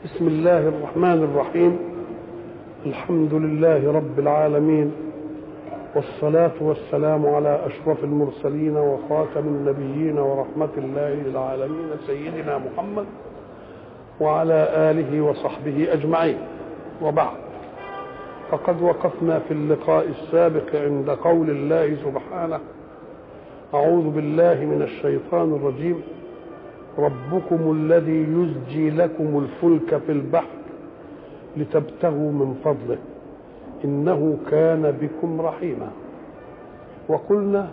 بسم الله الرحمن الرحيم الحمد لله رب العالمين والصلاة والسلام على أشرف المرسلين وخاتم النبيين ورحمة الله للعالمين سيدنا محمد وعلى آله وصحبه أجمعين وبعد فقد وقفنا في اللقاء السابق عند قول الله سبحانه أعوذ بالله من الشيطان الرجيم ربكم الذي يزجي لكم الفلك في البحر لتبتغوا من فضله انه كان بكم رحيما وقلنا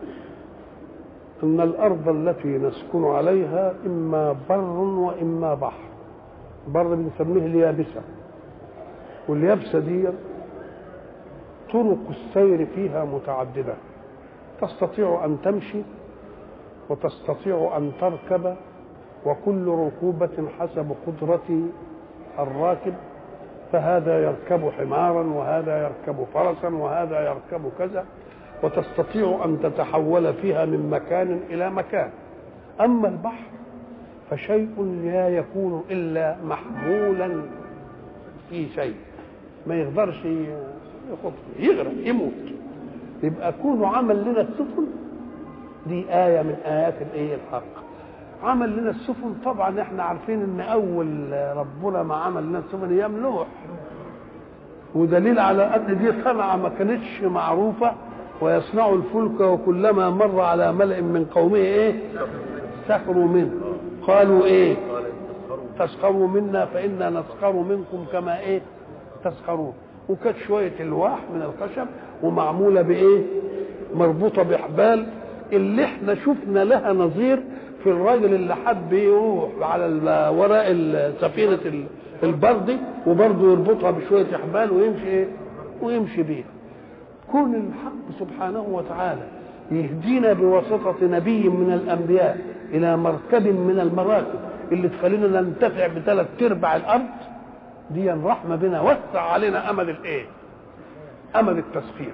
ان الارض التي نسكن عليها اما بر واما بحر بر بنسميه اليابسه واليابسه دي طرق السير فيها متعدده تستطيع ان تمشي وتستطيع ان تركب وكل ركوبة حسب قدرة الراكب فهذا يركب حمارا وهذا يركب فرسا وهذا يركب كذا وتستطيع أن تتحول فيها من مكان إلى مكان أما البحر فشيء لا يكون إلا محمولا في شيء ما يقدرش يخط يغرق يموت يبقى كونه عمل لنا السفن دي آية من آيات الإيه الحق عمل لنا السفن طبعا احنا عارفين ان اول ربنا ما عمل لنا السفن ايام نوح ودليل على ان دي صنعه ما كانتش معروفه ويصنع الفلك وكلما مر على ملئ من قومه ايه سخروا منه قالوا ايه تسخروا منا فانا نسخر منكم كما ايه تسخرون وكانت شويه الواح من الخشب ومعموله بايه مربوطه بحبال اللي احنا شفنا لها نظير في الراجل اللي حب يروح على وراء سفينة البرد وبرضه يربطها بشوية حبال ويمشي ايه؟ ويمشي بيها. كون الحق سبحانه وتعالى يهدينا بواسطة نبي من الأنبياء إلى مركب من المراكب اللي تخلينا ننتفع بثلاث أرباع الأرض دي رحمة بنا وسع علينا أمل الإيه؟ أمل التسخير.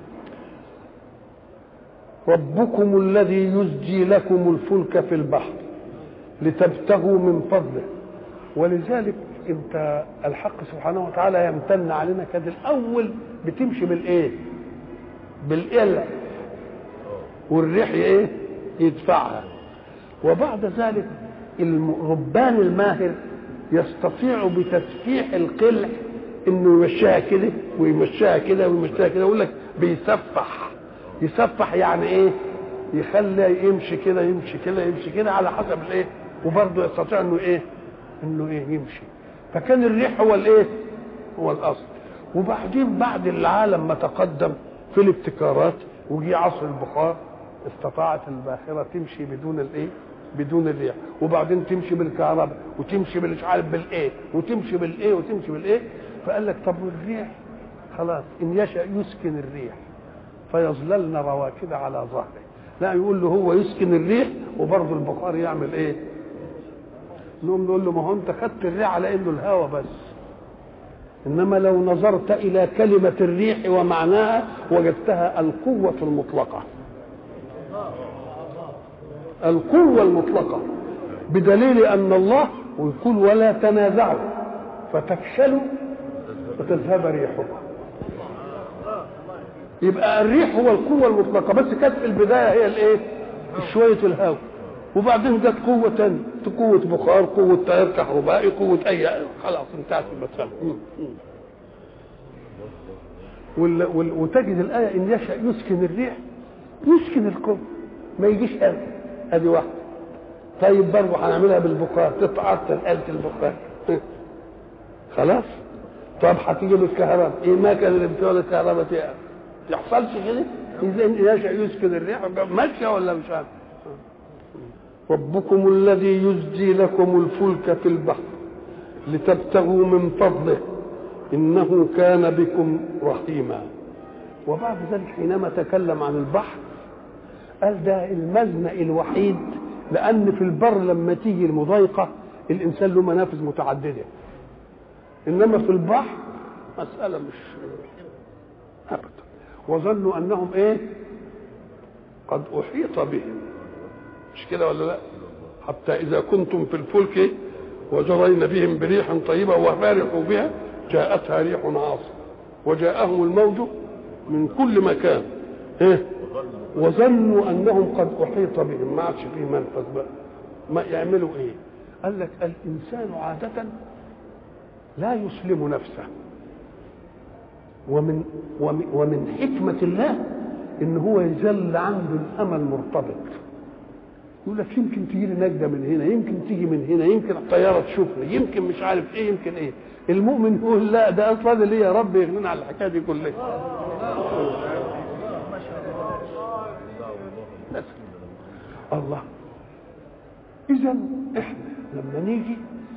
ربكم الذي يزجي لكم الفلك في البحر لتبتغوا من فضله ولذلك انت الحق سبحانه وتعالى يمتن علينا كده الاول بتمشي بالايه بالقلع والريح ايه يدفعها وبعد ذلك الربان الماهر يستطيع بتسفيح القلع انه يمشيها كده ويمشيها كده ويمشيها كده يقول لك بيسفح يسفح يعني ايه يخلي يمشي كده يمشي كده يمشي كده على حسب الايه وبرضه يستطيع انه ايه انه ايه يمشي فكان الريح هو الايه هو الاصل وبعدين بعد العالم ما تقدم في الابتكارات وجي عصر البخار استطاعت الباخره تمشي بدون الايه بدون الريح وبعدين تمشي بالكهرباء وتمشي مش عارف بالايه وتمشي بالايه وتمشي بالايه فقال لك طب والريح خلاص ان يشاء يسكن الريح فيظللن رواكد على ظهره لا يقول له هو يسكن الريح وبرضه البخار يعمل ايه نقوم نقول له ما هو انت خدت الريح على انه الهوى بس انما لو نظرت الى كلمه الريح ومعناها وجدتها القوه المطلقه القوه المطلقه بدليل ان الله ويقول ولا تنازعوا فتفشلوا وتذهب ريحكم يبقى الريح هو القوه المطلقه بس كانت في البدايه هي الايه شويه الهواء وبعدين جت قوه ثانيه قوه بخار قوه تيار كهربائي قوه اي خلاص انتهت المساله وال... وال... وتجد الايه ان يشاء يسكن الريح يسكن القوه ما يجيش هذا ادي واحده طيب برضه هنعملها بالبخار تتعطل آلة البخار خلاص طب هتيجي بالكهرباء ايه ما كان اللي بتقول الكهرباء فيها يحصلش كده اذا يشاء يسكن الريح ماشيه ولا مش عارف ربكم الذي يزجي لكم الفلك في البحر لتبتغوا من فضله انه كان بكم رحيما وبعد ذلك حينما تكلم عن البحر قال ده المزنق الوحيد لان في البر لما تيجي المضايقه الانسان له منافذ متعدده انما في البحر مساله مش ابدا وظنوا انهم ايه قد احيط بهم مش كده ولا لا حتى اذا كنتم في الفلك وجرين بهم بريح طيبة وفرحوا بها جاءتها ريح عاصف وجاءهم الموج من كل مكان إيه؟ وظنوا انهم قد احيط بهم ما عادش فيه منفذ بقى ما يعملوا ايه قال لك الانسان عاده لا يسلم نفسه ومن ومن, ومن حكمه الله ان هو يزل عنده الامل مرتبط يقول لك يمكن تجي لي نجده من هنا يمكن تيجي من هنا يمكن الطياره تشوفني يمكن مش عارف ايه يمكن ايه المؤمن يقول لا ده اصلا ليه يا رب يغنينا على الحكايه دي كلها الله اذا احنا لما نيجي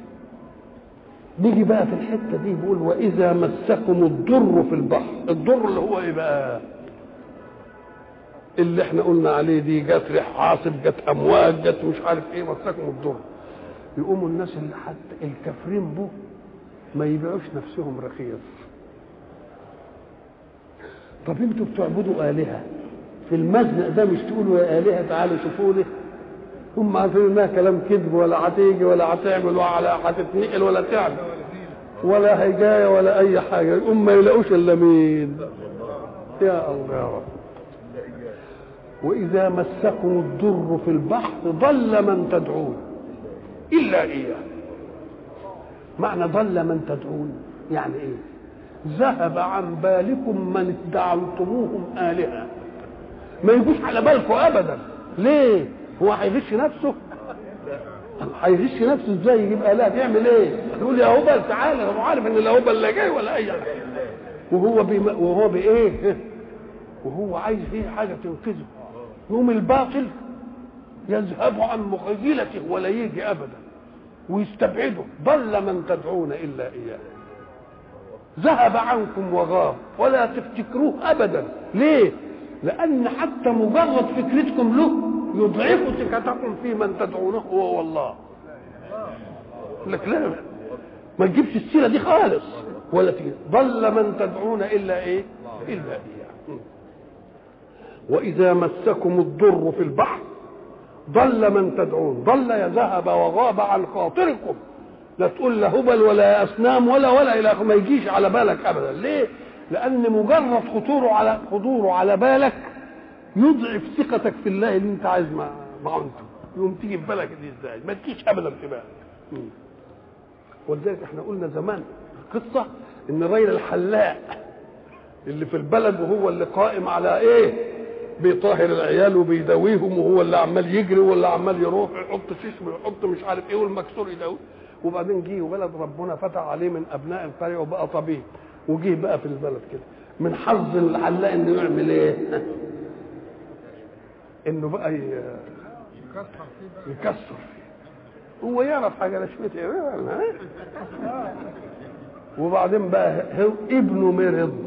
نيجي بقى في الحته دي بيقول واذا مسكم الضر في البحر الضر اللي هو ايه بقى اللي احنا قلنا عليه دي جت ريح عاصف جت امواج جت مش عارف ايه مسكم الضر يقوموا الناس اللي حتى الكافرين به ما يبيعوش نفسهم رخيص طب انتوا بتعبدوا الهه في المزنق ده مش تقولوا يا الهه تعالوا شوفوا لي هم عارفين انها كلام كذب ولا هتيجي ولا هتعمل ولا هتتنقل ولا تعمل ولا هيجايه ولا اي حاجه يقوم ما يلاقوش الا مين يا الله يا رب واذا مسكم الضر في البحر ضل من تدعون الا اياه معنى ضل من تدعون يعني ايه ذهب عن بالكم من ادعوتموهم الهه ما يجوش على بالكم ابدا ليه هو هيغش نفسه هيغش نفسه ازاي يجيب اله يعمل ايه يقول يا هبل تعالى هو عارف ان لا هبل لا جاي ولا اي حاجه وهو بي وهو بايه وهو عايز ايه حاجه تنقذه يوم الباطل يذهب عن مخيلته ولا يجي ابدا ويستبعده ضل من تدعون الا اياه ذهب عنكم وغاب ولا تفتكروه ابدا ليه لان حتى مجرد فكرتكم له يضعف ثقتكم في من تدعونه هو والله لك لا ما تجيبش السيره دي خالص ولا تيجي ضل من تدعون الا ايه الا اياه واذا مسكم الضر في البحر ضل من تدعون ضل ذهب وغاب عن خاطركم لا تقول لا هبل ولا اصنام ولا ولا الى ما يجيش على بالك ابدا ليه لان مجرد خطوره على حضوره على بالك يضعف ثقتك في الله اللي انت عايز معونته يقوم تيجي في بالك دي ازاي ما تجيش ابدا في بالك ولذلك احنا قلنا زمان قصه ان الراجل الحلاق اللي في البلد وهو اللي قائم على ايه بيطهر العيال وبيداويهم وهو اللي عمال يجري واللي عمال يروح يحط ششم ويحط مش عارف ايه والمكسور يداوي وبعدين جه وبلد ربنا فتح عليه من ابناء القريه وبقى طبيب وجه بقى في البلد كده من حظ الحلاق انه يعمل ايه؟ انه بقى يكسر هو يعرف حاجه لا شويه وبعدين بقى هو ابنه مرض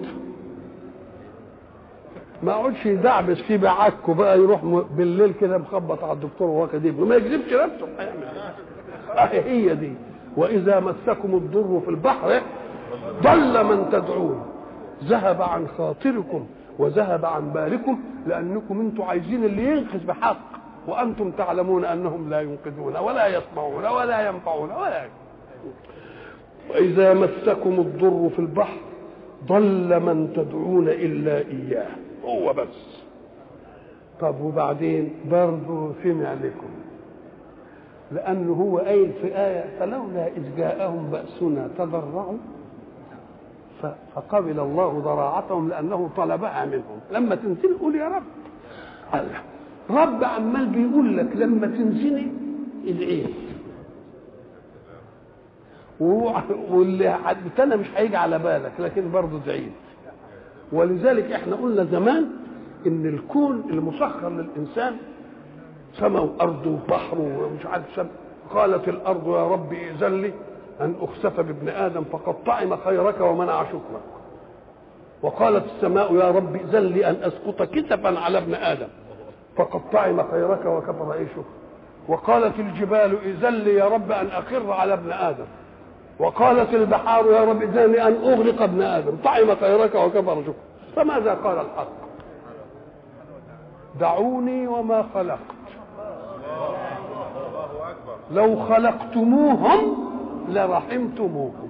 ما اقعدش يدعبس فيه بعكه بقى يروح بالليل كده مخبط على الدكتور واخد ابنه ما يكذبش نفسه هيعمل هي دي واذا مسكم الضر في البحر ضل من تدعون ذهب عن خاطركم وذهب عن بالكم لانكم انتم عايزين اللي ينقذ بحق وانتم تعلمون انهم لا ينقذون ولا يسمعون ولا ينفعون ولا واذا مسكم الضر في البحر ضل من تدعون الا اياه هو بس طب وبعدين برضه سمع لكم لانه هو قايل في ايه فلولا اذ جاءهم باسنا تضرعوا فقبل الله ضراعتهم لانه طلبها منهم لما تنزل قول يا رب الله رب عمال بيقول لك لما تنزلي ادعيه وهو واللي تاني مش هيجي على بالك لكن برضه ادعيه ولذلك احنا قلنا زمان ان الكون المسخر للانسان سماء وارض وبحر ومش عارف سماء قالت الارض يا رب ائذن لي ان اخسف بابن ادم فقد طعم خيرك ومنع شكرك وقالت السماء يا رب ائذن لي ان اسقط كسفا على ابن ادم فقد طعم خيرك وكفر اي شكر وقالت الجبال ائذن لي يا رب ان اخر على ابن ادم وقالت البحار يا رب ائذن لي ان اغرق ابن ادم طعم خيرك وكفر شكر فماذا قال الحق دعوني وما خلقت لو خلقتموهم لرحمتموهم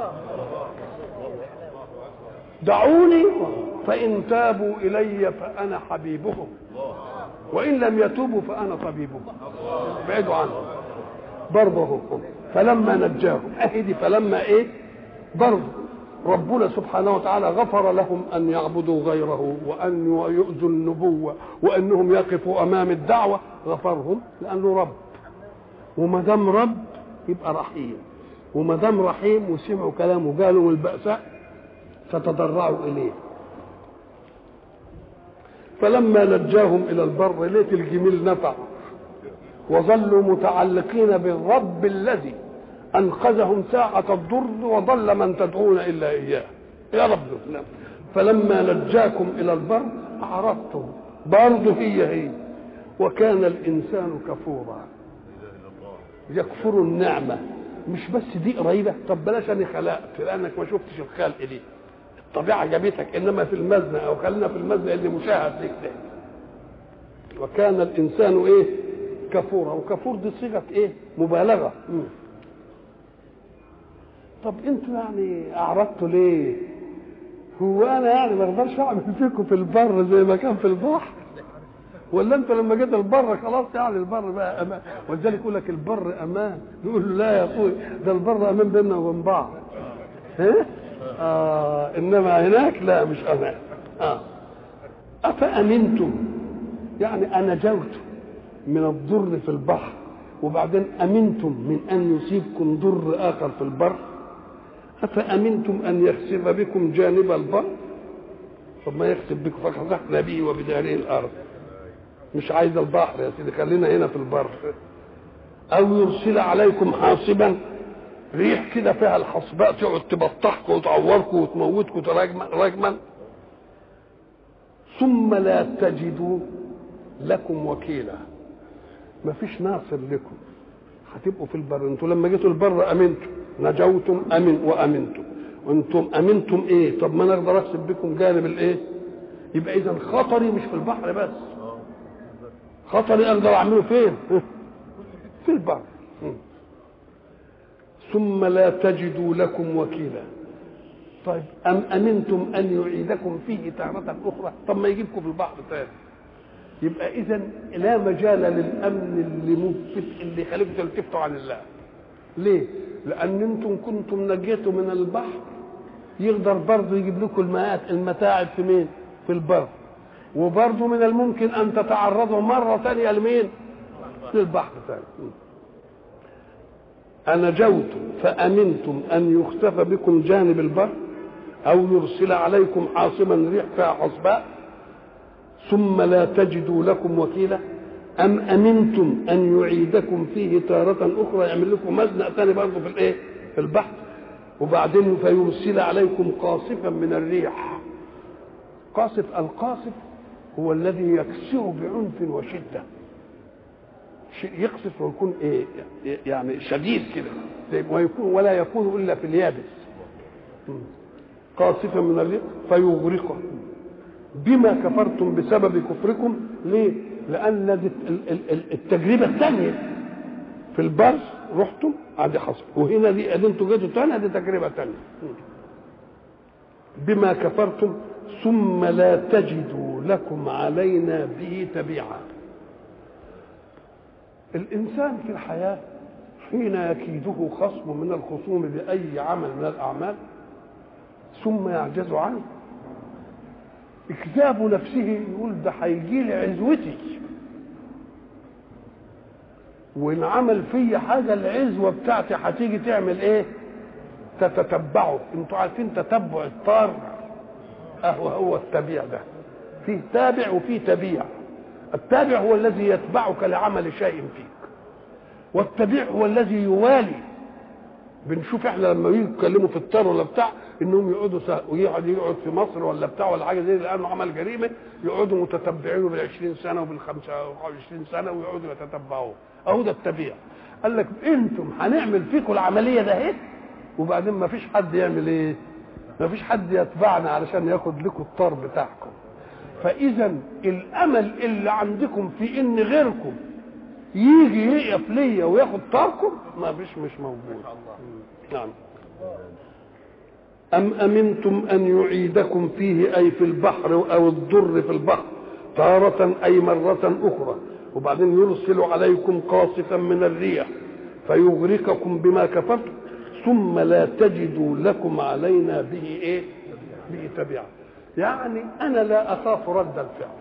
دعوني فإن تابوا إلي فأنا حبيبهم وإن لم يتوبوا فأنا طبيبهم بعدوا عنه برضه فلما نجاهم أهدي فلما إيه برضه ربنا سبحانه وتعالى غفر لهم أن يعبدوا غيره وأن يؤذوا النبوة وأنهم يقفوا أمام الدعوة غفرهم لأنه رب وما دام رب يبقى رحيم وما دام رحيم وسمعوا كلامه قالوا البأساء فتضرعوا إليه فلما نجاهم إلى البر ليت الجميل نفع وظلوا متعلقين بالرب الذي أنقذهم ساعة الضر وضل من تدعون إلا إياه يا رب نعم. فلما نجاكم إلى البر أعرضتم برضه هي هي وكان الإنسان كفورا يكفر النعمة مش بس دي قريبة طب بلاش أنا خلقت لأنك ما شفتش الخلق دي الطبيعة جابتك إنما في المزن أو خلينا في المزن اللي مشاهد لك ده وكان الإنسان إيه كفورا وكفور دي صيغة إيه مبالغة م. طب انتوا يعني اعرضتوا ليه هو انا يعني ما اقدرش اعمل فيكم في البر زي ما كان في البحر ولا انت لما جيت البر خلاص يعني البر بقى امان ولذلك يقول لك البر امان نقول له لا يا اخوي ده البر امان بيننا وبين بعض ها آه انما هناك لا مش امان اه افامنتم يعني انجوت من الضر في البحر وبعدين امنتم من ان يصيبكم ضر اخر في البر أفأمنتم أن يخسف بكم جانب البر طب ما يخسف بكم فخسفنا به وبداره الأرض مش عايز البحر يا سيدي خلينا هنا في البر أو يرسل عليكم حاصبا ريح كده فيها الحصباء تقعد تبطحكم وتعوركم وتموتكم رجما ثم لا تجدوا لكم وكيلا مفيش ناصر لكم هتبقوا في البر انتوا لما جيتوا البر امنتم نجوتم امن وامنتم وانتم امنتم ايه طب ما انا اقدر اكسب بكم جانب الايه يبقى اذا خطري مش في البحر بس خطري اقدر اعمله فين في البر ثم لا تجدوا لكم وكيلا طيب ام امنتم ان يعيدكم فيه تارة اخرى طب ما يجيبكم في البحر تاني يبقى اذا لا مجال للامن اللي مفت اللي يخليكم تلتفتوا عن الله ليه لان انتم كنتم نجيتوا من البحر يقدر برضه يجيب لكم المآت المتاعب في مين في البر وبرضه من الممكن ان تتعرضوا مره ثانيه لمين للبحر ثاني أنجوتم فأمنتم أن يخسف بكم جانب البر أو يرسل عليكم حاصبا ريح فيها حصباء ثم لا تجدوا لكم وكيلا أم أمنتم أن يعيدكم فيه تارة أخرى يعمل لكم مزنق ثاني برضه في الإيه؟ في البحر وبعدين فيرسل عليكم قاصفا من الريح قاصف القاصف هو الذي يكسر بعنف وشدة يقصف ويكون ايه يعني شديد كده ويكون ولا يكون الا في اليابس قاصفا من الريح فيغرقه بما كفرتم بسبب كفركم ليه؟ لأن التجربة الثانية في البر رحتم ادي حصل وهنا دي ادي انتوا جيتوا تاني ادي تجربة ثانية بما كفرتم ثم لا تجدوا لكم علينا به تبيعا الإنسان في الحياة حين يكيده خصم من الخصوم بأي عمل من الأعمال ثم يعجز عنه اكذاب نفسه يقول ده هيجي لي عزوتي وان عمل في حاجه العزوه بتاعتي هتيجي تعمل ايه تتتبعه انتوا عارفين تتبع الطار اهو هو التبيع ده فيه تابع وفيه تبيع التابع هو الذي يتبعك لعمل شيء فيك والتبيع هو الذي يوالي بنشوف احنا لما يجوا يتكلموا في الطار ولا بتاع انهم يقعدوا ويقعد يقعد في مصر ولا بتاع ولا حاجه زي لانه عمل جريمه يقعدوا متتبعينه بال 20 سنه وبال 25 سنه ويقعدوا يتتبعوه اهو ده التبيع قال لك انتم هنعمل فيكم العمليه ده اهي وبعدين ما فيش حد يعمل ايه؟ ما فيش حد يتبعنا علشان ياخد لكم الطار بتاعكم فاذا الامل اللي عندكم في ان غيركم يجي يقف ليا وياخد طاركم ما فيش مش موجود نعم أم أمنتم أن يعيدكم فيه أي في البحر أو الضر في البحر تارة أي مرة أخرى وبعدين يرسل عليكم قاصفا من الريح فيغرقكم بما كفرتم ثم لا تجدوا لكم علينا به ايه به تبعا يعني انا لا اخاف رد الفعل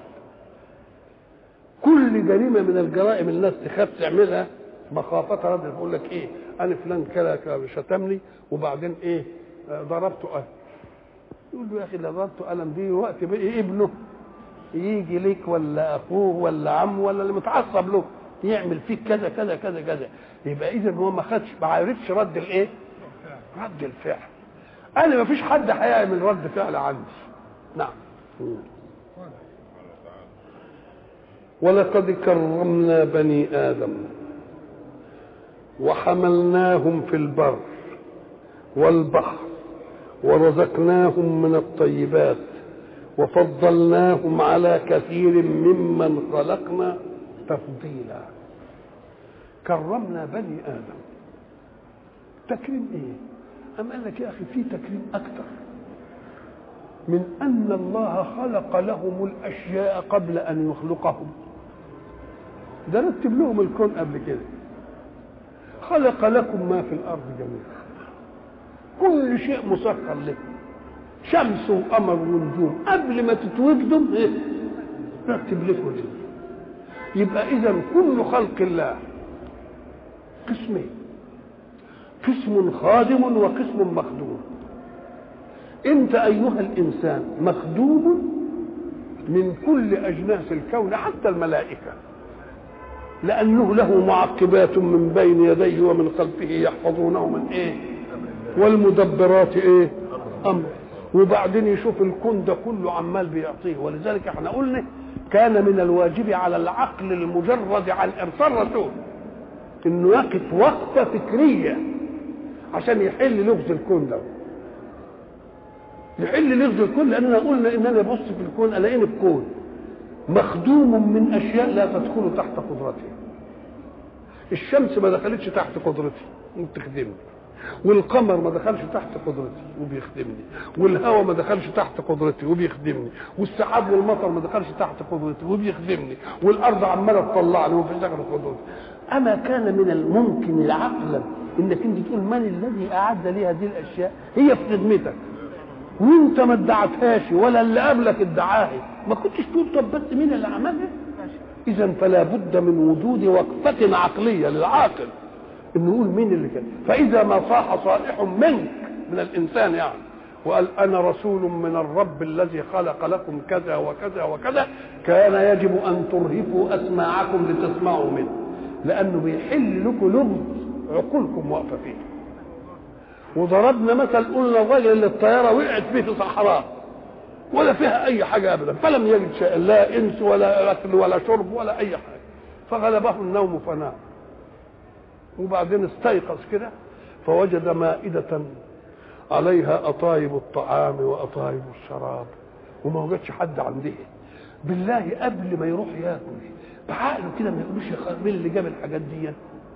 كل جريمه من الجرائم الناس تخاف تعملها مخافه رد بقول لك ايه انا فلان كذا كذا شتمني وبعدين ايه آه، ضربته قلم يقول له يا اخي لا ضربته قلم دي وقت بقى ابنه يجي ليك ولا اخوه ولا عمه ولا اللي متعصب له يعمل فيك كذا كذا كذا كذا يبقى اذا هو ما خدش ما عرفش رد الايه؟ رد الفعل انا ما فيش حد هيعمل رد فعل عندي نعم ولقد كرمنا بني ادم وحملناهم في البر والبحر ورزقناهم من الطيبات وفضلناهم على كثير ممن خلقنا تفضيلا كرمنا بني ادم تكريم ايه ام قال لك يا اخي في تكريم اكثر من ان الله خلق لهم الاشياء قبل ان يخلقهم ده رتب لهم الكون قبل كده خلق لكم ما في الارض جميعا كل شيء مسخر لكم شمس وقمر ونجوم قبل ما تتوجدوا ايه رتب لكم دي يبقى اذا كل خلق الله قسمين قسم خادم وقسم مخدوم انت ايها الانسان مخدوم من كل اجناس الكون حتى الملائكه لانه له معقبات من بين يديه ومن خلفه يحفظونه من ايه والمدبرات ايه امر وبعدين يشوف الكون ده كله عمال بيعطيه ولذلك احنا قلنا كان من الواجب على العقل المجرد عن ارسال رسول انه يقف وقفه فكريه عشان يحل لغز الكون ده يحل لغز الكون لاننا قلنا اننا نبص في الكون الاقيني في كون مخدوم من اشياء لا تدخل تحت قدرته الشمس ما دخلتش تحت قدرتي وبتخدمني والقمر ما دخلش تحت قدرتي وبيخدمني والهواء ما دخلش تحت قدرتي وبيخدمني والسحاب والمطر ما دخلش تحت قدرتي وبيخدمني والارض عماله تطلعني وفي داخل قدرتي اما كان من الممكن عقلا انك انت تقول من الذي اعد لي هذه الاشياء هي في خدمتك وانت ما ادعتهاش ولا اللي قبلك ادعاها ما كنتش تقول طب بس مين اللي عملها اذا فلا بد من وجود وقفه عقليه للعاقل انه يقول مين اللي كان فاذا ما صاح صالح منك من الانسان يعني وقال انا رسول من الرب الذي خلق لكم كذا وكذا وكذا كان يجب ان ترهفوا اسماعكم لتسمعوا منه لانه بيحل لكم لغز عقولكم واقفه فيه وضربنا مثل قلنا الراجل اللي الطياره وقعت فيه في صحراء ولا فيها اي حاجه ابدا فلم يجد شيء لا انس ولا اكل ولا شرب ولا اي حاجه فغلبه النوم فنام وبعدين استيقظ كده فوجد مائدة عليها أطايب الطعام وأطايب الشراب وما وجدش حد عنده بالله قبل ما يروح ياكل بعقله كده ما يقولوش يا خالد مين اللي جاب الحاجات دي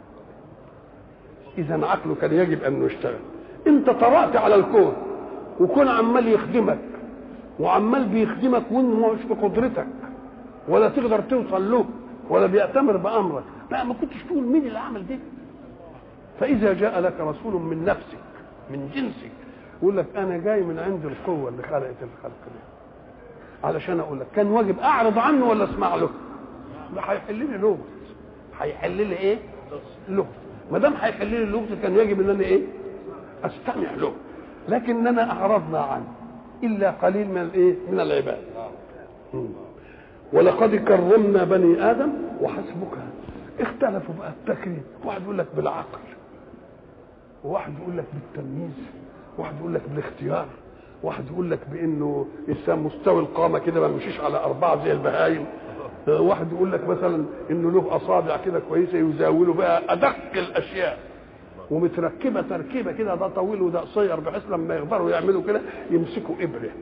اذا عقله كان يجب انه يشتغل انت طرأت على الكون وكون عمال يخدمك وعمال بيخدمك وانه مش بقدرتك ولا تقدر توصل له ولا بيأتمر بأمرك لا ما كنتش تقول مين اللي عمل ده فإذا جاء لك رسول من نفسك من جنسك يقول لك أنا جاي من عند القوة اللي خلقت الخلق ده علشان أقول لك كان واجب أعرض عنه ولا أسمع له ده هيحل لي لغز هيحل لي إيه؟ لغز ما دام هيحل لي اللغز كان يجب ان انا ايه؟ استمع له لكننا اعرضنا عنه الا قليل من الايه؟ من العباد. مم. ولقد كرمنا بني ادم وحسبك اختلفوا بقى التكريم، واحد يقول لك بالعقل وواحد يقول لك بالتمييز، واحد يقول لك بالاختيار، واحد يقول لك بانه انسان مستوي القامه كده ما يمشيش على اربعه زي البهايم واحد يقول لك مثلا انه له اصابع كده كويسه يزاوله بقى ادق الاشياء ومتركبه تركيبه كده ده طويل وده قصير بحيث لما يقدروا يعملوا كده يمسكوا ابره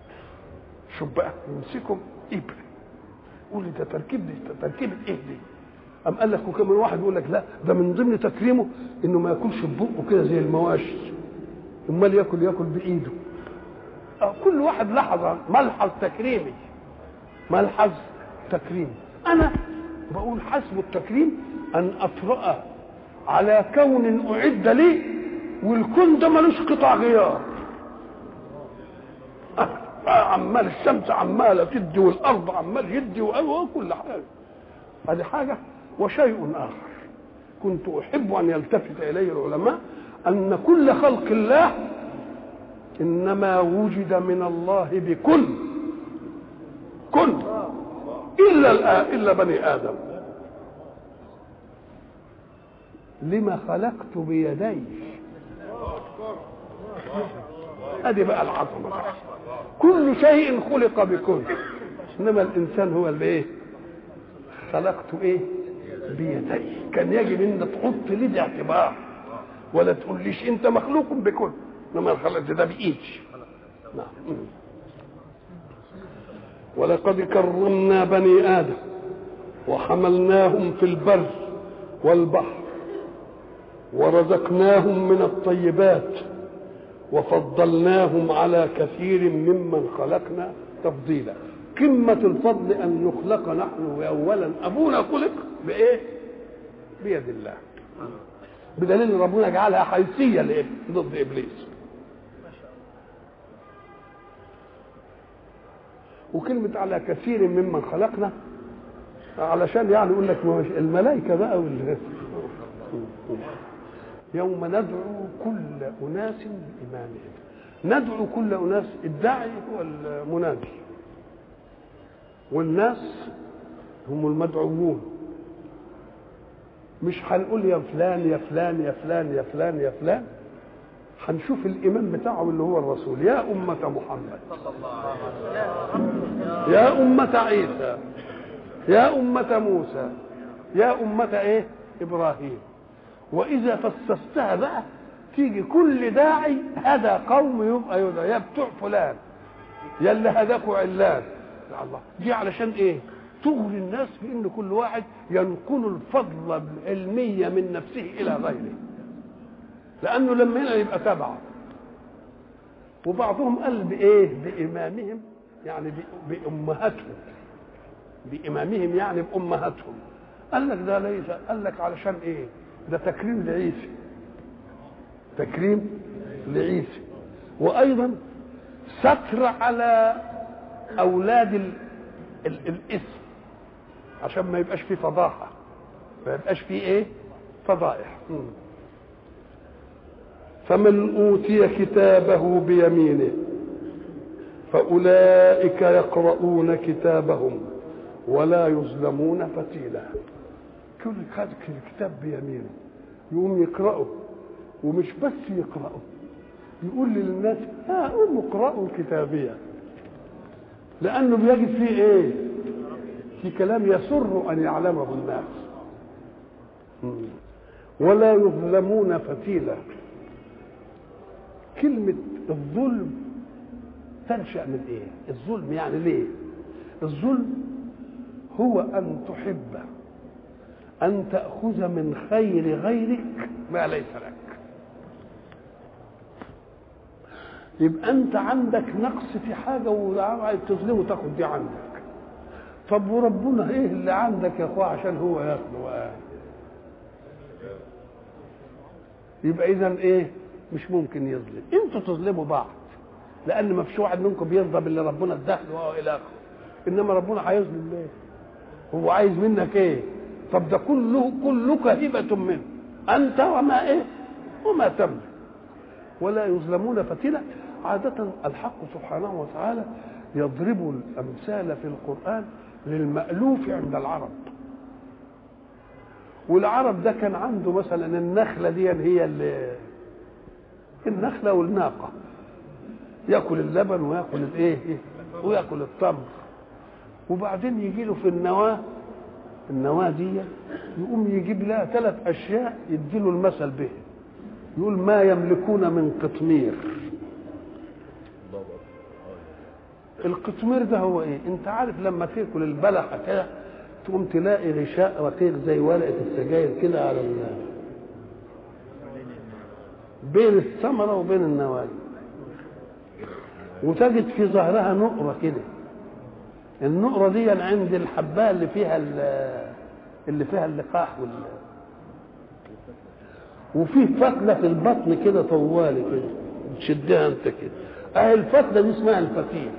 شوف بقى يمسكوا ابره قول لي ده تركيب دي تركيبه ايه دي أم قال لك وكمان واحد يقول لك لا ده من ضمن تكريمه انه ما ياكلش ببقه كده زي المواشي امال ياكل ياكل بايده أه كل واحد لحظه ملحظ تكريمي ملحظ تكريمي انا بقول حسب التكريم ان اطرأ على كون اعد لي والكون ده ملوش قطع غيار عمال الشمس عماله تدي والارض عمال يدي وكل حاجه هذه حاجه وشيء اخر كنت احب ان يلتفت اليه العلماء ان كل خلق الله انما وجد من الله بكل كن الا الا بني ادم لما خلقت بيدي هذه بقى العظمه كل شيء خلق بكل انما الانسان هو اللي ايه خلقته ايه بيدي كان يجب ان تحط لي اعتبار ولا تقوليش انت مخلوق بكل انما خلقت ده بايدي نعم ولقد كرمنا بني ادم وحملناهم في البر والبحر ورزقناهم من الطيبات وفضلناهم على كثير ممن خلقنا تفضيلا قمة الفضل أن نخلق نحن أولا أبونا خلق بإيه؟ بيد الله بدليل ان ربنا جعلها حيثيه لايه؟ ضد ابليس. وكلمة على كثير ممن خلقنا علشان يعني يقول لك الملائكة بقى وال يوم ندعو كل أناس بإمامهم ندعو كل أناس الداعي هو المنادي والناس هم المدعوون مش هنقول يا فلان يا فلان يا فلان يا فلان يا فلان هنشوف الإمام بتاعه اللي هو الرسول يا أمة محمد يا أمة عيسى يا أمة موسى يا أمة إيه إبراهيم وإذا فسستها بقى تيجي كل داعي هدى قوم يبقى يدعى يا بتوع فلان يا اللي هداكوا علان يا الله دي علشان ايه تغري الناس بان كل واحد ينقل الفضل العلميه من نفسه الى غيره لانه لما هنا يبقى تبعه وبعضهم قال بايه بامامهم يعني بامهاتهم بامامهم يعني بامهاتهم قال لك ده ليس قال لك علشان ايه ده تكريم لعيسى تكريم لعيسى وايضا ستر على اولاد ال ال الاسم عشان ما يبقاش فيه فضاحه ما يبقاش فيه ايه فضائح فمن اوتي كتابه بيمينه فاولئك يقرؤون كتابهم ولا يظلمون فتيلا كل خد الكتاب بيمينه يقوم يقرأه ومش بس يقرأه يقول للناس ها قوموا اقرأوا كتابية لأنه بيجد فيه إيه؟ في كلام يسر أن يعلمه الناس ولا يظلمون فتيلا كلمة الظلم تنشأ من إيه؟ الظلم يعني ليه؟ الظلم هو أن تحب أن تأخذ من خير غيرك ما ليس لك يبقى أنت عندك نقص في حاجة وعايز تظلمه تاخد دي عندك طب وربنا ايه اللي عندك يا اخويا عشان هو ياخده يبقى اذا ايه مش ممكن يظلم انتوا تظلموا بعض لان ما فيش واحد منكم بيرضى باللي ربنا اداه له الى اخره انما ربنا هيظلم ليه هو عايز منك ايه طب ده كله كلك هبة منه أنت وما إيه وما تملك ولا يظلمون فتيلا عادة الحق سبحانه وتعالى يضرب الأمثال في القرآن للمألوف عند العرب والعرب ده كان عنده مثلا النخلة دي هي اللي النخلة والناقة ياكل اللبن وياكل الايه وياكل التمر وبعدين يجي له في النواه النواه دي يقوم يجيب لها ثلاث اشياء يديله المثل به يقول ما يملكون من قطمير القطمير ده هو ايه انت عارف لما تاكل البلحه كده تقوم تلاقي غشاء رقيق زي ورقه السجاير كده على ال... بين الثمره وبين النواجذ وتجد في ظهرها نقره كده النقره دي عند الحبايه اللي فيها اللي فيها اللقاح وال وفي فتله في البطن كده طوالي كده تشدها انت كده اهي الفتله دي اسمها الفتيل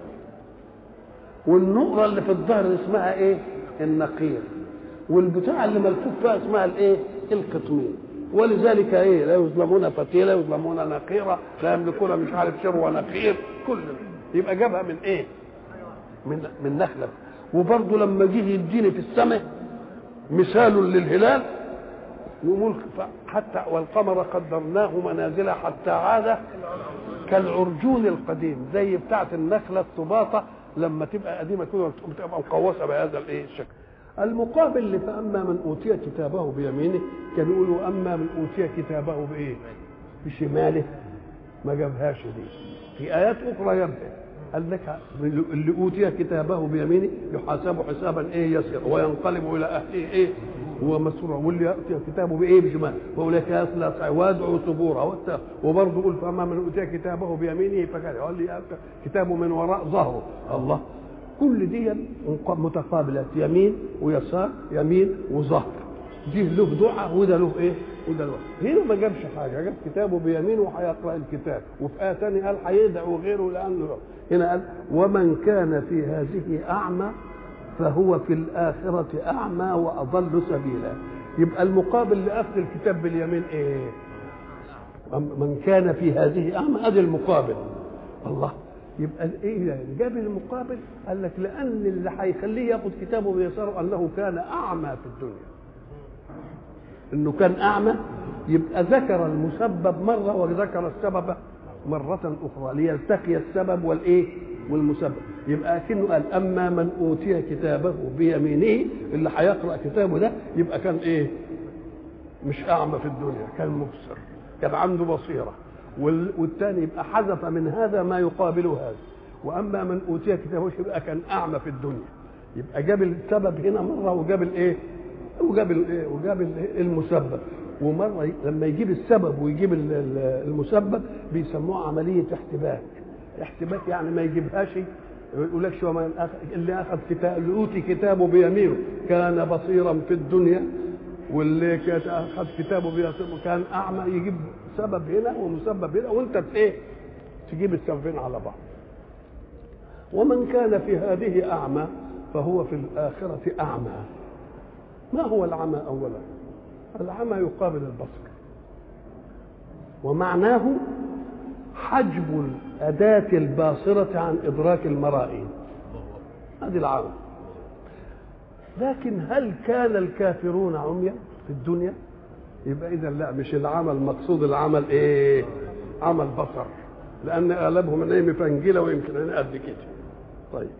والنقره اللي في الظهر دي اسمها ايه النقير والبتاع اللي ملفوف فيها اسمها الايه القطمين ولذلك ايه لا يظلمون فتيله يظلمون نقيره لا يملكون مش عارف شر نقير كل يبقى جابها من ايه من من نخله وبرضه لما جه يديني في السماء مثال للهلال يقول حتى والقمر قدرناه منازل حتى عاد كالعرجون القديم زي بتاعه النخله السباطه لما تبقى قديمه كده تبقى مقوسه بهذا الايه الشكل المقابل اللي فاما من اوتي كتابه بيمينه كان يقول واما من اوتي كتابه بايه بشماله ما جابهاش دي في ايات اخرى جابها قال لك اللي اوتي كتابه بيمينه يحاسب حسابا ايه يسير وينقلب الى اهله ايه هو مسرور واللي ياتي كتابه بايه بشمال فاولئك يصلى وادعوا ثبورا وبرضه يقول فاما من اوتي كتابه بيمينه فكان قال لي كتابه من وراء ظهره الله كل دي متقابلات يمين ويسار يمين وظهر دي له دعاء وده له ايه وده له هنا ما جابش حاجه جاب كتابه بيمينه وهيقرا الكتاب وفي ايه ثانيه قال هيدعو غيره لانه هنا قال ومن كان في هذه اعمى فهو في الآخرة أعمى وأضل سبيلا يبقى المقابل لأخذ الكتاب باليمين إيه من كان في هذه أعمى هذا المقابل الله يبقى ايه يعني جاب المقابل قال لك لان اللي هيخليه ياخذ كتابه بيساره انه كان اعمى في الدنيا انه كان اعمى يبقى ذكر المسبب مره وذكر السبب مرة أخرى ليلتقي السبب والإيه؟ والمسبب يبقى كأنه قال أما من أوتي كتابه بيمينه اللي هيقرأ كتابه ده يبقى كان إيه؟ مش أعمى في الدنيا كان مبصر كان عنده بصيرة والثاني يبقى حذف من هذا ما يقابل هذا وأما من أوتي كتابه يبقى كان أعمى في الدنيا يبقى جاب السبب هنا مرة وجاب الإيه؟ وجاب الإيه؟ وجاب المسبب ومره لما يجيب السبب ويجيب المسبب بيسموها عمليه احتباك احتباك يعني ما يجيبهاش يقول لك شو اللي اخذ كتاب اللي اوتي كتابه بيمينه كان بصيرا في الدنيا واللي اخذ كتابه بيمينه كان اعمى يجيب سبب هنا ومسبب هنا وانت ايه تجيب السببين على بعض ومن كان في هذه اعمى فهو في الاخره اعمى ما هو العمى اولا العمى يقابل البصر ومعناه حجب الأداة الباصرة عن إدراك المرائي هذه العمى لكن هل كان الكافرون عميا في الدنيا يبقى إذا لا مش العمى المقصود العمل إيه عمل بصر لأن أغلبهم نايم فنجلة ويمكن أنا قد كده طيب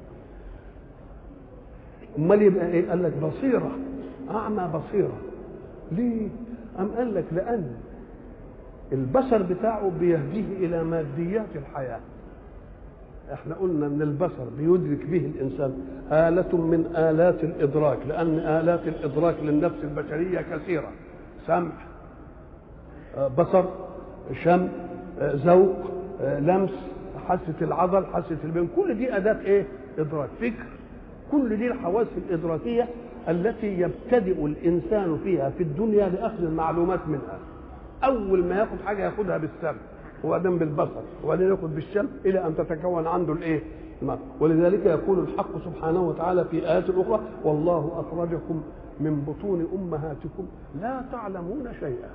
أمال يبقى إيه قال لك بصيرة أعمى بصيرة ليه؟ أم قال لك لأن البصر بتاعه بيهديه إلى ماديات الحياة احنا قلنا ان البصر بيدرك به الانسان آلة من آلات الإدراك لأن آلات الإدراك للنفس البشرية كثيرة سمع بصر شم ذوق لمس حاسة العضل حاسة البين كل دي أداة إيه؟ إدراك فكر كل دي الحواس الإدراكية التي يبتدئ الانسان فيها في الدنيا لاخذ المعلومات منها اول ما ياخذ حاجه ياخذها بالسمع وبعدين بالبصر وبعدين ياخذ بالشم الى ان تتكون عنده الايه ولذلك يقول الحق سبحانه وتعالى في ايات اخرى والله اخرجكم من بطون امهاتكم لا تعلمون شيئا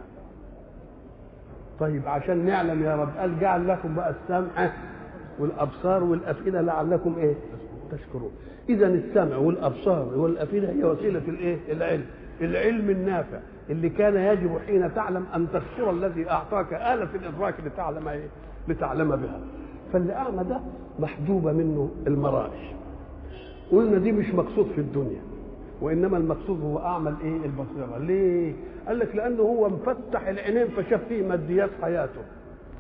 طيب عشان نعلم يا رب قال جعل لكم بقى السمع والابصار والافئده لعلكم ايه تشكرون اذا السمع والابصار والافئده هي وسيله الايه العلم العلم النافع اللي كان يجب حين تعلم ان تشكر الذي اعطاك آلة الادراك لتعلم ايه لتعلم بها فاللي اعمى ده محجوبه منه المرائي قلنا دي مش مقصود في الدنيا وانما المقصود هو اعمى الايه البصيره ليه قال لك لانه هو مفتح العينين فشاف فيه ماديات حياته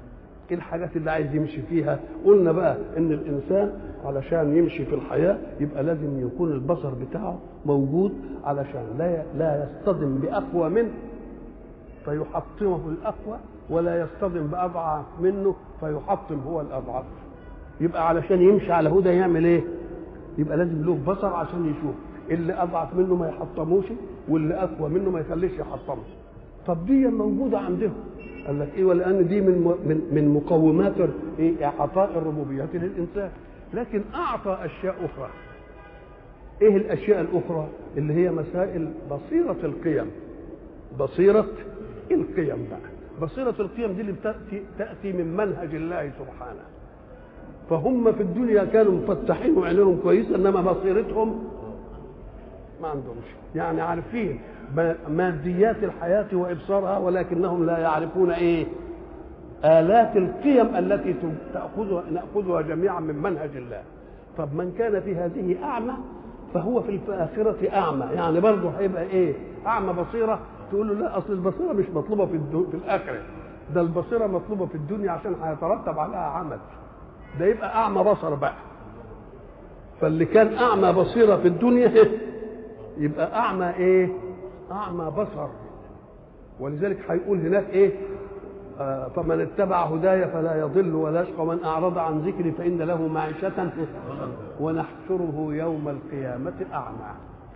ايه الحاجات اللي عايز يمشي فيها قلنا بقى ان الانسان علشان يمشي في الحياه يبقى لازم يكون البصر بتاعه موجود علشان لا لا يصطدم باقوى منه فيحطمه الاقوى ولا يصطدم باضعف منه فيحطم هو الاضعف يبقى علشان يمشي على هدى يعمل ايه يبقى لازم له بصر عشان يشوف اللي اضعف منه ما يحطموش واللي اقوى منه ما يخليش يحطمه طب دي موجوده عندهم قال لك ايه ولان دي من من من مقومات ايه اعطاء الربوبيه للانسان لكن اعطى اشياء اخرى ايه الاشياء الاخرى اللي هي مسائل بصيره القيم بصيره القيم بقى بصيره القيم دي اللي بتاتي تاتي من منهج الله سبحانه فهم في الدنيا كانوا مفتحين وعينيهم كويسه انما بصيرتهم ما عندهمش يعني عارفين ماديات الحياة وإبصارها ولكنهم لا يعرفون إيه آلات القيم التي تأخذها نأخذها جميعا من منهج الله طب من كان في هذه أعمى فهو في الآخرة أعمى يعني برضه هيبقى إيه أعمى بصيرة تقول له لا أصل البصيرة مش مطلوبة في, الدو... في الآخرة ده البصيرة مطلوبة في الدنيا عشان هيترتب عليها عمل ده يبقى أعمى بصر بقى فاللي كان أعمى بصيرة في الدنيا يبقى أعمى إيه أعمى بصر ولذلك هيقول هناك إيه آه فمن اتبع هداي فلا يضل ولا يشقى ومن أعرض عن ذكري فإن له معيشة ونحشره يوم القيامة أعمى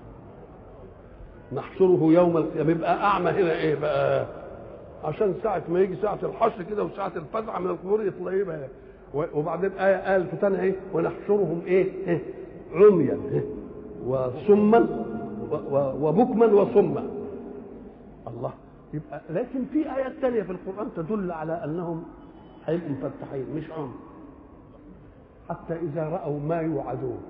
نحشره يوم القيامة يبقى أعمى هنا إيه بقى عشان ساعة ما يجي ساعة الحشر كده وساعة الفزع من القبور يطلع يبقى وبعدين آية قال في تانية إيه ونحشرهم إيه, إيه عميا إيه وصما وبكما وصما الله يبقى لكن في ايات ثانيه في القران تدل على انهم هيبقوا مفتحين مش عم حتى اذا راوا ما يوعدون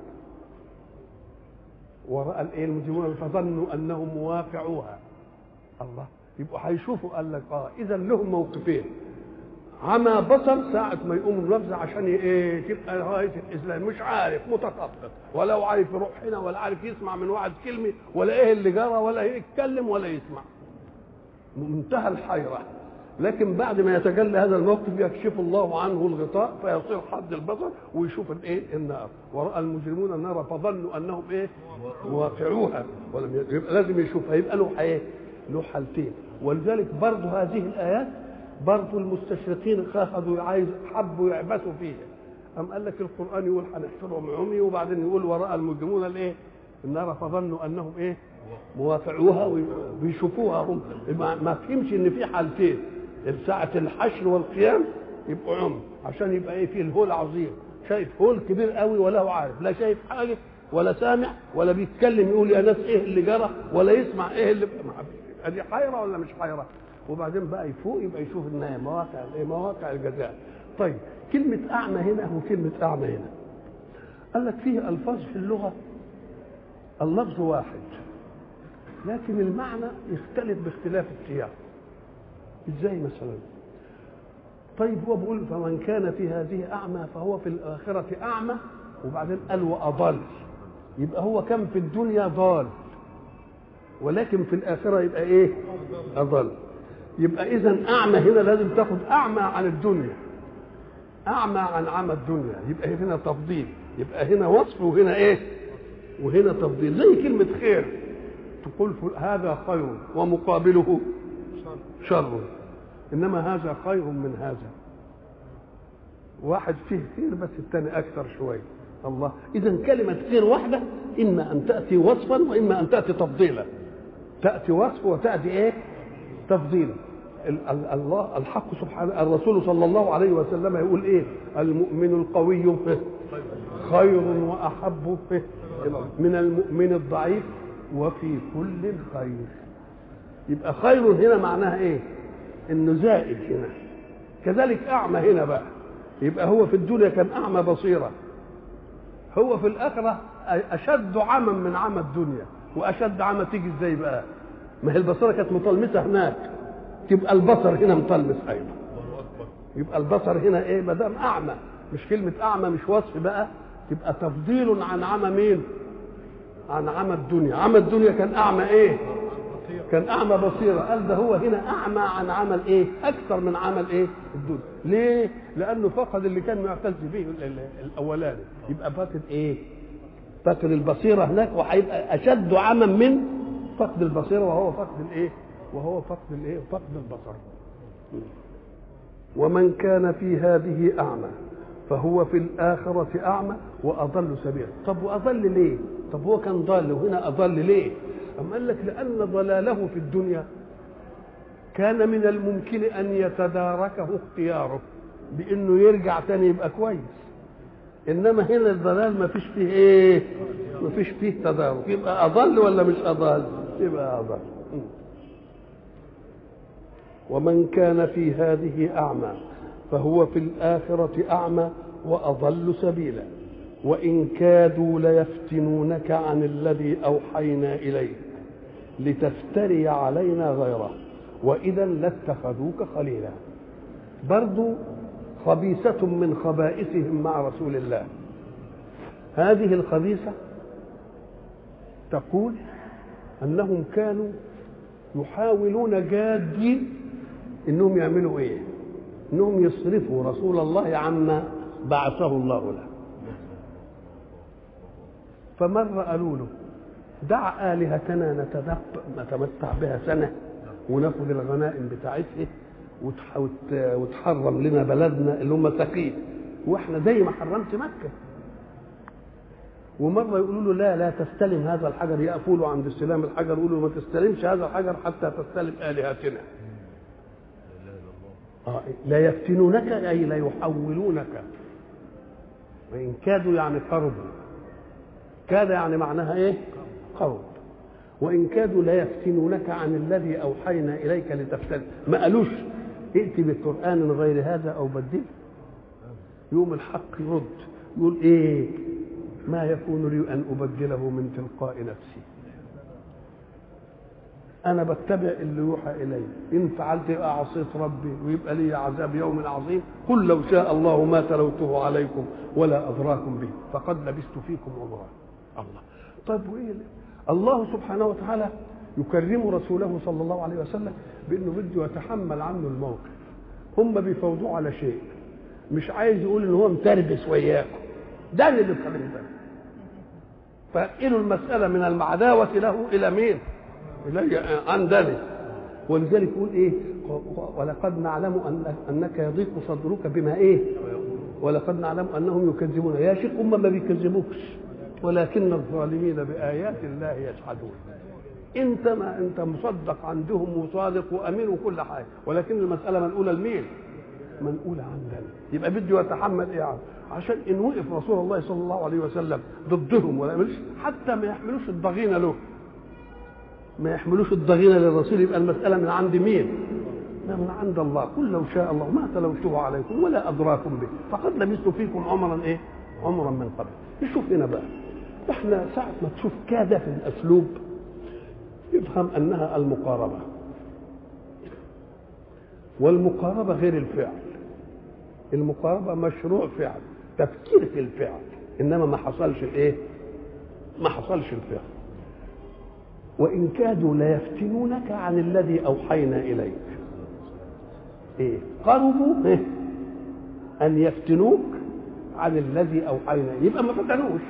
وراى الايه المجرمون فظنوا انهم مواقعوها الله يبقوا هيشوفوا قال لك اه اذا لهم موقفين عمى بصر ساعة ما يقوم النفس عشان ايه تبقى راية الإسلام مش عارف متخبط ولا هو عارف يروح هنا ولا عارف يسمع من واحد كلمة ولا ايه اللي جرى ولا يتكلم ولا يسمع منتهى الحيرة لكن بعد ما يتجلى هذا الموقف يكشف الله عنه الغطاء فيصير حد البصر ويشوف الايه النار وراى المجرمون النار فظنوا انهم ايه واقعوها ولم يبقى لازم يشوفها يبقى له ايه له حالتين ولذلك برضه هذه الايات برضه المستشرقين اخذوا عايز حبوا يعبثوا فيها أم قال لك القرآن يقول هنحشرهم عمي وبعدين يقول وراء المجرمون الايه؟ النار فظنوا انهم ايه؟ موافعوها ويشوفوها هم ما فهمش ان في حالتين ساعة الحشر والقيام يبقوا عمي عشان يبقى ايه فيه الهول عظيم شايف هول كبير قوي ولا هو عارف لا شايف حاجه ولا سامع ولا بيتكلم يقول يا ناس ايه اللي جرى ولا يسمع ايه اللي دي حيره ولا مش حيره وبعدين بقى يفوق يبقى يشوف انها مواقع ايه مواقع الجزاء طيب كلمة أعمى هنا وكلمة أعمى هنا قال لك فيه ألفاظ في اللغة اللفظ واحد لكن المعنى يختلف باختلاف السياق ازاي مثلا طيب هو بيقول فمن كان في هذه أعمى فهو في الآخرة أعمى وبعدين قال وأضل يبقى هو كان في الدنيا ضال ولكن في الآخرة يبقى إيه أضل يبقى اذا اعمى هنا لازم تاخد اعمى عن الدنيا اعمى عن عمى الدنيا يبقى هنا تفضيل يبقى هنا وصف وهنا ايه وهنا تفضيل زي كلمة خير تقول هذا خير ومقابله شر انما هذا خير من هذا واحد فيه خير بس الثاني اكثر شويه الله اذا كلمه خير واحده اما ان تاتي وصفا واما ان تاتي تفضيلا تاتي وصف وتاتي ايه تفضيلا الله الحق سبحانه الرسول صلى الله عليه وسلم يقول ايه المؤمن القوي خير واحب من المؤمن الضعيف وفي كل خير يبقى خير هنا معناها ايه انه زائد هنا كذلك اعمى هنا بقى يبقى هو في الدنيا كان اعمى بصيره هو في الاخره اشد عمى من عمى الدنيا واشد عمى تيجي ازاي بقى ما هي البصيره كانت مطلمسه هناك تبقى البصر هنا مطلمس ايضا يبقى البصر هنا ايه ما دام اعمى مش كلمه اعمى مش وصف بقى تبقى تفضيل عن عمى مين عن عمى الدنيا عمى الدنيا كان اعمى ايه كان اعمى بصيره قال ده هو هنا اعمى عن عمل ايه اكثر من عمل ايه الدنيا ليه لانه فقد اللي كان معتز به ال- ال- الاولاني يبقى فاقد ايه فاقد البصيره هناك وهيبقى اشد عما من فقد البصيره وهو فقد الايه وهو فقد الايه فقد البصر ومن كان في هذه اعمى فهو في الآخرة أعمى وأضل سبيلا طب وأضل ليه طب هو كان ضال وهنا أضل ليه أم قال لك لأن ضلاله في الدنيا كان من الممكن أن يتداركه اختياره بأنه يرجع تاني يبقى كويس إنما هنا الضلال ما فيش فيه إيه ما فيش فيه تدارك يبقى أضل ولا مش أضل يبقى أضل ومن كان في هذه أعمى فهو في الآخرة أعمى وأضل سبيلا وإن كادوا ليفتنونك عن الذي أوحينا إليك لتفتري علينا غيره وإذا لاتخذوك خليلا برضو خبيثة من خبائثهم مع رسول الله هذه الخبيثة تقول أنهم كانوا يحاولون جادين انهم يعملوا ايه انهم يصرفوا رسول الله عما بعثه الله له فمرة قالوا له دع آلهتنا نتدب- نتمتع بها سنة وناخد الغنائم بتاعتها وتح- وت- وتحرم لنا بلدنا اللي هم سقيف واحنا زي ما حرمت مكة ومرة يقولوا له لا لا تستلم هذا الحجر يقفوا له عند استلام الحجر يقولوا له ما تستلمش هذا الحجر حتى تستلم آلهتنا آه، لا يفتنونك أي لا يحولونك وإن كادوا يعني قربوا كاد يعني معناها إيه قرب وإن كادوا لا يفتنونك عن الذي أوحينا إليك لتفتن ما قالوش ائت بقرآن غير هذا أو بدله يوم الحق يرد يقول إيه ما يكون لي أن أبدله من تلقاء نفسي انا بتبع اللي يوحى الي ان فعلت يبقى عصيت ربي ويبقى لي عذاب يوم عظيم قل لو شاء الله ما تلوته عليكم ولا ادراكم به فقد لبثت فيكم عمرا الله طيب وايه الله سبحانه وتعالى يكرم رسوله صلى الله عليه وسلم بانه بده يتحمل عنه الموقف هم بيفوضوه على شيء مش عايز يقول ان هو متربس وياكم ده اللي بيتكلم ده فانقلوا المساله من المعداوه له الى مين؟ الي عندني ولذلك يقول ايه ولقد نعلم أن انك يضيق صدرك بما ايه ولقد نعلم انهم يكذبون يا شيخ هم ما بيكذبوكش ولكن الظالمين بايات الله يجحدون انت ما انت مصدق عندهم وصادق وامين وكل حاجه ولكن المساله منقوله لمين منقوله عندنا يبقى بده يتحمل ايه عشان ان وقف رسول الله صلى الله عليه وسلم ضدهم ولا يعملش حتى ما يحملوش الضغينه له ما يحملوش الضغينه للرسول يبقى المساله من عند مين؟ لا من عند الله قل لو شاء الله ما تلوته عليكم ولا ادراكم به فقد لبثت فيكم عمرا ايه؟ عمرا من قبل نشوف هنا بقى احنا ساعه ما تشوف كاد في الاسلوب يفهم انها المقاربه والمقاربه غير الفعل المقاربه مشروع فعل تفكير في الفعل انما ما حصلش الايه؟ ما حصلش الفعل وإن كادوا ليفتنونك عن الذي أوحينا إليك إيه قربوا إيه؟ أن يفتنوك عن الذي أوحينا إليك يبقى ما فتنوش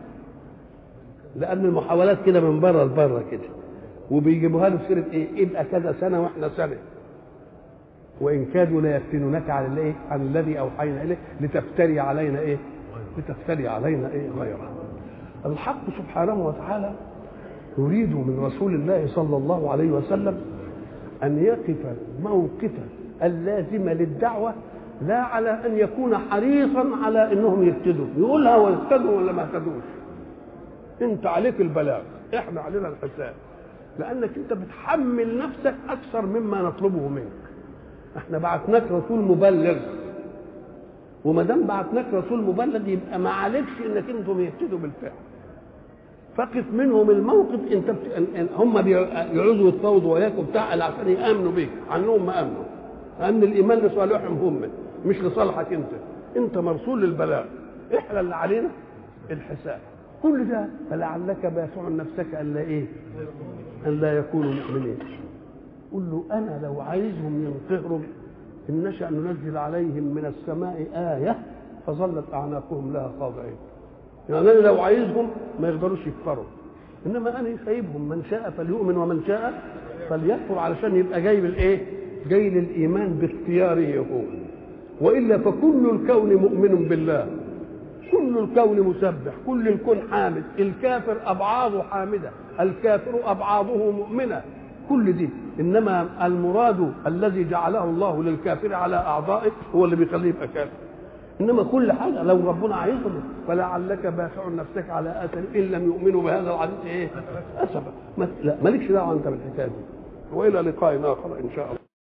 لأن المحاولات كده من بره لبره كده وبيجيبوها له سيرة إيه يبقى كذا سنة وإحنا سنة وإن كادوا ليفتنونك عن الإيه عن الذي أوحينا إليك لتفتري علينا إيه لتفتري علينا إيه غيره الحق سبحانه وتعالى يريد من رسول الله صلى الله عليه وسلم أن يقف موقفا اللازم للدعوة لا على أن يكون حريصا على أنهم يهتدوا يقولها ويهتدوا ولا ما يهتدوش أنت عليك البلاغ إحنا علينا الحساب لأنك أنت بتحمل نفسك أكثر مما نطلبه منك احنا بعتناك رسول مبلغ وما دام بعتناك رسول مبلغ يبقى ما عليكش انك انتم يهتدوا بالفعل فقف منهم الموقف انت بت... هم بيعوزوا يتفاوضوا وياك وبتاع عشان يامنوا بيك عنهم ما امنوا لان الايمان لصالحهم هم مش لصالحك انت انت مرسول للبلاغ احنا اللي علينا الحساب كل ده فلعلك باسع نفسك الا ايه ان لا يكونوا مؤمنين قل له انا لو عايزهم ينقهروا ان نشا ننزل عليهم من السماء ايه فظلت اعناقهم لها خاضعين يعني انا لو عايزهم ما يقدروش يكفروا انما انا سايبهم من شاء فليؤمن ومن شاء فليكفر علشان يبقى جاي بالايه جاي للايمان باختياره هو والا فكل الكون مؤمن بالله كل الكون مسبح كل الكون حامد الكافر ابعاضه حامده الكافر ابعاضه مؤمنه كل دي انما المراد الذي جعله الله للكافر على اعضائه هو اللي بيخليه يبقى كافر انما كل حاجه لو ربنا عايزهم فلعلك باخع نفسك على اثر ان لم يؤمنوا بهذا الحديث ايه اسفا لا مالكش دعوه انت بالحكايه دي والى لقاء اخر ان شاء الله